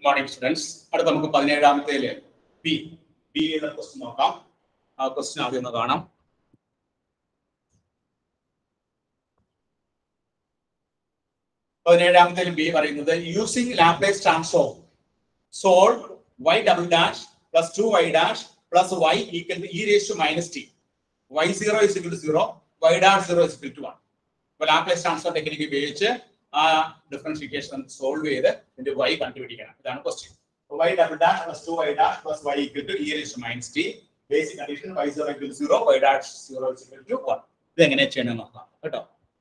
Morning students അടുത്ത നമുക്ക് പതിനേഴാമത്തേല് ബി ബി എന്ന ക്വസ്റ്റ്യൻ നോക്കാം ആ ക്വസ്റ്റ്യൻ ആദ്യം ഒന്ന് കാണാം പതിനേഴാമത്തേല് ബി പറയുന്നത് using Laplace transform solve y double dash plus two y dash plus y equal to e raise to minus t y zero is equal to zero y dash zero is equal to one അപ്പൊ Laplace transform technique ഉപയോഗിച്ച് ആ differentiation solve ചെയ്ത് ഇതിന്റെ y കണ്ടുപിടിക്കണം ഇതാണ് question y double dash plus 2y dash plus y equal to e raised to minus t. Basic condition y 0 equal to 0, y dash 0 is equal to 1. ഇത് എങ്ങനെ ചെയ്യണം നോക്കാം കേട്ടോ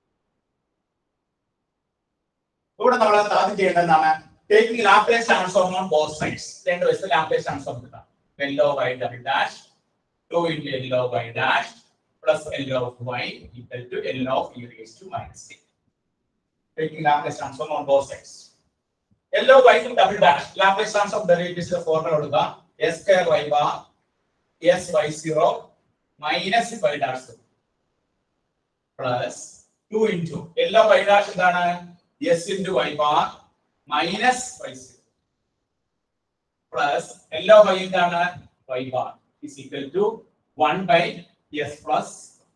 ഇവിടെ നമ്മൾ ആദ്യം ചെയ്യേണ്ടത് എന്താണ് taking Laplace transform on both sides രണ്ട് വശത്ത് ലാപ്ലേസ് ട്രാൻസ്ഫോം എടുക്കാം L O y double dash two into L O y dash plus L of y equal to L of e raise to minus t taking Laplace transform on both sides yellow വൈക്കും double dash Laplace transform derivatives formula കൊടുക്കുക s square y bar s y zero minus y dash plus two into yellow y dash എന്താണ് s into y bar minus y zero plus yellow y എന്താണ് y bar is equal to one by s plus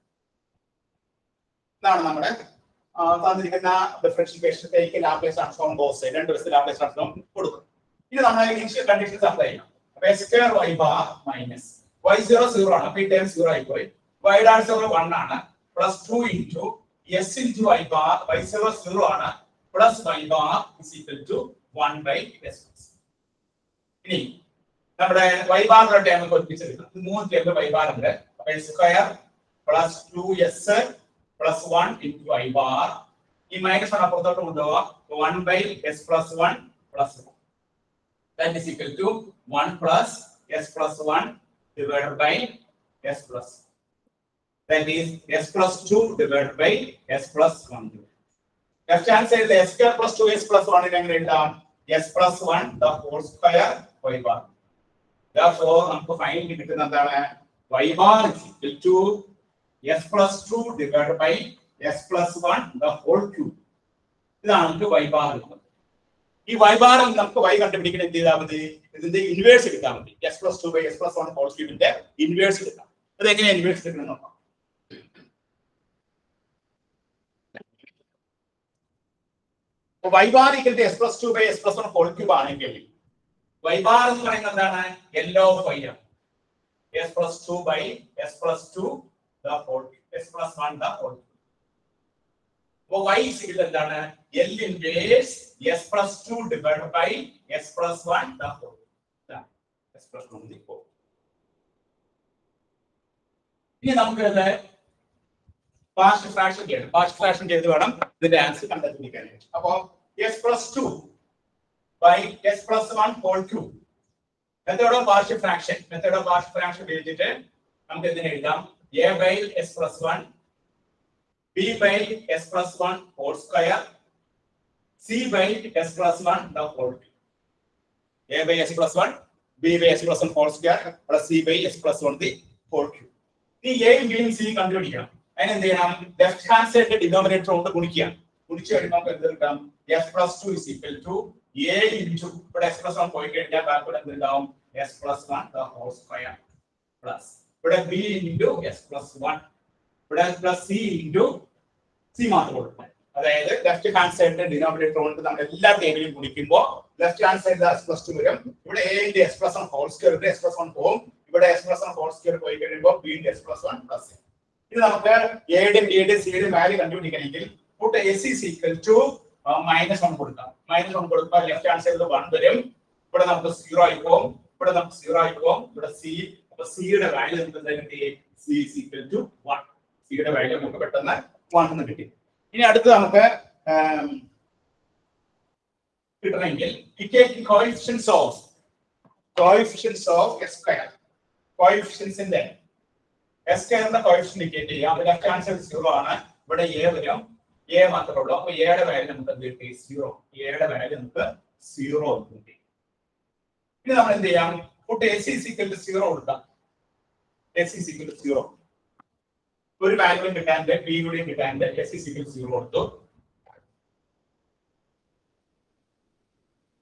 ഇതാണ് നമ്മുടെ ആ, തന്നിരിക്കുന്ന differentiation take Laplace transform both side രണ്ട് വശത്ത് Laplace transform കൊടുക്കും ഇനി നമ്മൾ ഇനിഷ്യൽ കണ്ടീഷൻസ് അപ്ലൈ ചെയ്യണം അപ്പൊ s square y bar minus y zero zero ആണ് അപ്പൊ ഈ ടൈം സീറോ ആയി പോയി വൈ ഡാഷ് സീറോ വൺ ആണ് plus two into s into y bar y zero zero ആണ് plus y bar is equal to one by s ഇനി നമ്മുടെ Y ബാറിന്റെ ടൈം നമുക്ക് ഒപ്പിച്ചെടുക്കാം മൂന്ന് ടൈം വൈ ബാർ ഉണ്ട് അപ്പൊ square plus two s plus one into I bar ഈ minus one അപ്പുറത്തോട്ട് കൊണ്ടുപോവാം one by s plus one plus one that is equal to one plus s plus one divided by s plus that is s plus two divided by s plus one left hand സൈഡിൽ s square plus two s plus വണ്ണിന് എങ്ങനെ എഴുതാം s plus one the whole square y bar therefore നമുക്ക് final കിട്ടുന്ന എന്താണ് y bar is equal to s plus 2 divided by s plus 1 the whole cube ഇതാണ് നമുക്ക് y bar കിട്ടുന്നത് ഈ y bar ൽ നമുക്ക് y കണ്ടുപിടിക്കാൻ എന്ത് ചെയ്താൽ മതി ഇതിന്റെ ഇൻവേഴ്സ് എടുത്താൽ മതി s plus 2 by s plus 1 whole cube ന്റെ ഇൻവേഴ്സ് എടുക്കാം അത് എങ്ങനെ ഇൻവേഴ്സ് എടുക്കണം നോക്കാം y bar equal to s plus 2 by s plus 1 whole cube ആണെങ്കിൽ y bar എന്ന് പറയുന്നത് എന്താണ് L of y ആണ് s plus 2 by s plus 2 the whole s plus 1 the whole അപ്പോൾ y is equal to എന്താണ് L inverse s plus 2 divided by s plus 1 the whole ഇതാണ് s plus 1 the whole ഇനി നമുക്ക് ഇത് partial fraction ചെയ്യണം partial fraction ചെയ്ത് വേണം ഇതിന്റെ ആൻസർ കണ്ടുപിടിക്കാനായിട്ട് അപ്പോൾ s plus 2 by s plus 1 whole cube method of partial fraction method of partial fraction ഉപയോഗിച്ചിട്ട് നമുക്ക് ഇതിനെ എഴുതാം a by s plus 1 b by s plus 1 whole square c by s plus 1 the whole cube a by s plus 1 b by s plus 1 whole square plus c by s plus 1 the whole cube ഈ എയും ബിയും C കണ്ടുപിടിക്കണം അതിന് എന്ത് ചെയ്യണം left hand side denominator കൊണ്ട് ഗുണിക്കുക ഗുണിച്ചു കഴിയുമ്പോൾ നമുക്ക് എന്ത് കിട്ടാം s plus two is equal to A into ഇവിടെ എസ് പ്ലസ് വൺ പോയി കഴിഞ്ഞാൽ ബാക്കിവിടെ എന്ത് ഉണ്ടാവും s plus one the whole square plus ഇവിടെ B into s plus one ഇവിടെ പ്ലസ് സി ഇൻറ്റു സി മാത്രം കൊടുക്കും അതായത് ലെഫ്റ്റ് ഹാൻഡ് സൈഡിന്റെ ഡിനോമിനേറ്റർ കൊണ്ട് നമ്മൾ എല്ലാ ടേബിളും ഗുണിക്കുമ്പോൾ ലെഫ്റ്റ് ഹാൻഡ് സൈഡിൽ എസ് പ്ലസ് ടു വരും ഇവിടെ A into s plus one whole square s plus one പോകും ഇവിടെ s plus one whole square പോയി കഴിയുമ്പോൾ B into s plus one plus ഇത് നമുക്ക് എയുടെയും ബിയുടെയും സിയുടെയും വാല്യൂ കണ്ടുപിടിക്കണമെങ്കിൽ കൂട്ട് s is equal to minus one കൊടുക്കാം മൈനസ് വൺ കൊടുക്കുമ്പോൾ ലെഫ്റ്റ് ഹാൻഡ് സൈഡിൽ വൺ വരും ഇവിടെ നമുക്ക് സീറോ ആയി പോകും ഇവിടെ നമുക്ക് സീറോ ആയി പോകും ഇവിടെ സി അപ്പൊ സിയുടെ വാല്യൂ നമുക്ക് എന്താ കിട്ടി C is equal to one സിയുടെ വാല്യൂ നമുക്ക് പെട്ടെന്ന് വൺ എന്ന് കിട്ടി ഇനി അടുത്ത് നമുക്ക് ആം, കിട്ടണമെങ്കിൽ coefficients of coefficients of s square കോയിഫിഷ്യൻസിന്റെ എസ് സ്ക്വയറിന്റെ കോയിഫിഷ്യൻ ഇൻഡിക്കേറ്റ് ചെയ്യാം അത് ലെഫ്റ്റ് ഹാൻഡ് സൈഡ് സീറോ ആണ് ഇവിടെ എ വരും എ മാത്രമേ ഉള്ളൂ അപ്പൊ എയുടെ വാല്യൂ നമുക്ക് എന്ത് കിട്ടി സീറോ എയുടെ വാല്യൂ നമുക്ക് സീറോ കിട്ടി ഇനി നമ്മൾ എന്ത് ചെയ്യാം കൂട്ട് എസ് സി സിക്കൽ സീറോ കൊടുക്കാം എസ് സി സിക്കൽ സീറോ ഒരു വാല്യൂ കിട്ടാണ്ട് ബി കൂടിയും കിട്ടാണ്ട് എസ് സി സിക്കൽ സീറോ കൊടുത്തു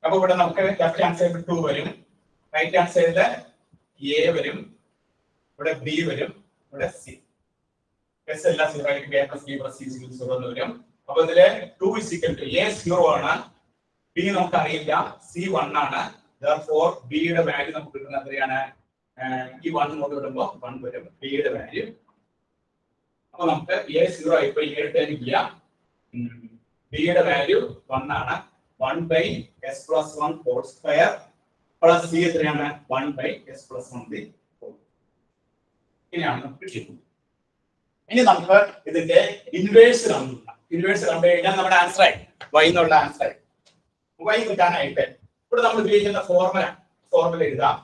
അപ്പൊ ഇവിടെ നമുക്ക് ലെഫ്റ്റ് ഹാൻഡ് സൈഡിൽ ടു വരും റൈറ്റ് ഹാൻഡ് സൈഡിൽ എ വരും ഇവിടെ ബി വരും ഇവിടെ സി എസ് എല്ലാം സീറോ ആയിരിക്കും A plus B plus C zero എന്ന് വരും അപ്പൊ ഇതില് two is equal to A zero ആണ് ബി നമുക്ക് അറിയില്ല സി വൺ ആണ് ഫോർ ബിയുടെ വാല്യൂ നമുക്ക് കിട്ടുന്നത് എത്രയാണ് ആഹ് ഈ വൺ കൊണ്ട് വിടുമ്പോ വൺ വരും ബിയുടെ വാല്യൂ അപ്പൊ നമുക്ക് എ സീറോ ഇപ്പൊ എ എടുത്തില്ല ബിയുടെ വാല്യൂ വൺ ആണ് one by s plus one whole square plus C എത്രയാണ് one by s plus one by ഇങ്ങനെയാണ് നമുക്ക് കിട്ടുന്നത് ഇനി നമുക്ക് ഇതിന്റെ ഇൻവേഴ്സ് കണ്ടുപിടിക്കാം ഇൻവേഴ്സ് കണ്ടു കഴിഞ്ഞാൽ നമ്മുടെ ആൻസർ ആയി വൈ എന്നുള്ള ആൻസർ ആയി വൈ കിട്ടാനായിട്ട് ഇവിടെ നമ്മൾ ഉപയോഗിക്കുന്ന ഫോർമുല ഫോർമുല എഴുതാം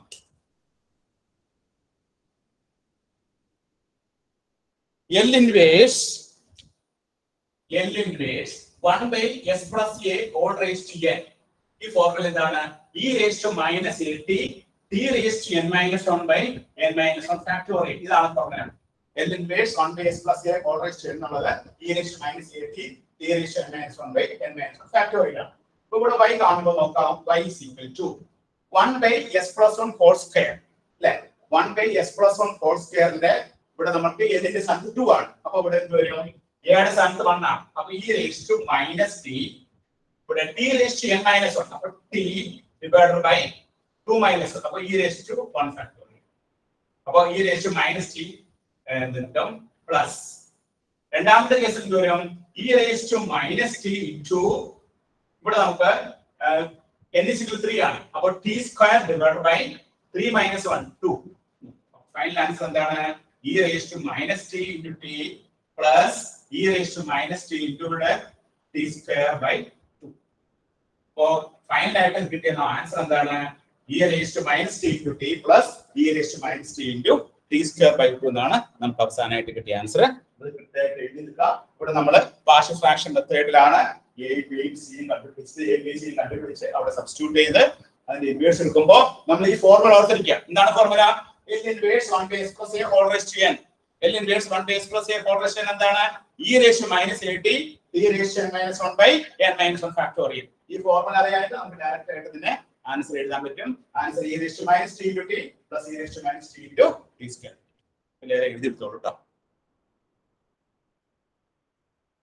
L inverse L inverse one by s plus A whole raise to n ഈ ഫോർമുല എന്താണ് e raise to minus A t t raise to n minus one by n minus one factorial ഇതാണ് formula L inverse one by s plus A whole raise to എന്നുള്ളത് e raise to minus A t t raise to n minus one by n minus one factorial ആണ് ഇപ്പൊ ഇവിടെ y കാണുമ്പോൾ നോക്കാം y is equal to 1 by s plus 1 whole square അല്ലെ 1 by s plus 1 whole square ന്റെ ഇവിടെ നമുക്ക് ഇതിന്റെ സ്ഥാനത്ത് 2 ആണ് അപ്പൊ ഇവിടെ എന്ത് വരും എയുടെ സ്ഥാനത്ത് 1 ആണ് അപ്പൊ e raise to minus t ഇവിടെ t raise to n minus 1 അപ്പൊ ടി ഡിവൈഡഡ് ബൈ 2 മൈനസ് 1 അപ്പൊ ഈ റേസ് ടു 1 ഫാക്ടോറിയൽ അപ്പൊ e raise to minus t എന്തും പ്ലസ് രണ്ടാമത്തെ കേസിൽ എന്ത് വരും e raise to minus t into ഇവിടെ നമുക്ക് എൻ ഇസിക്കൽ ത്രീ ആണ് അപ്പോൾ t square divide by three minus one two final answer എന്താണ് e raise to minus t into t plus e raise to minus t into ഇവിടെ t square by two അപ്പോ final ആയിട്ട് കിട്ടിയ answer എന്താണ് e raise to minus t into t plus e raise to minus t into t square by two എന്നാണ് നമുക്ക് അവസാനമായിട്ട് കിട്ടിയ answer ഇവിടെ നമ്മൾ പാർഷ്യൽ ഫ്രാക്ഷൻ മെത്തേഡിലാണ് എ ബിയും സിയും കണ്ടുപിടിച്ച് എ ബി സിയും കണ്ടുപിടിച്ച് അവിടെ സബ്സ്റ്റിറ്റ്യൂട്ട് ചെയ്ത് അതിന്റെ ഇൻവേഴ്സ് എടുക്കുമ്പോൾ നമ്മൾ ഈ ഫോർമുല ഓർത്തിരിക്കുക എന്താണ് formula L inverse one base plus A whole raise to n L inverse one base plus A whole raise to n എന്താണ് e ratio minus A t e ratio minus one by n minus one factorial ഈ formula അറിയാനായിട്ട് നമുക്ക് direct ആയിട്ട് ഇതിനെ answer എഴുതാൻ പറ്റും answer e ratio minus t into t plus e ratio minus t into t square എല്ലാവരും എഴുതി എടുത്തോളൂ കേട്ടോ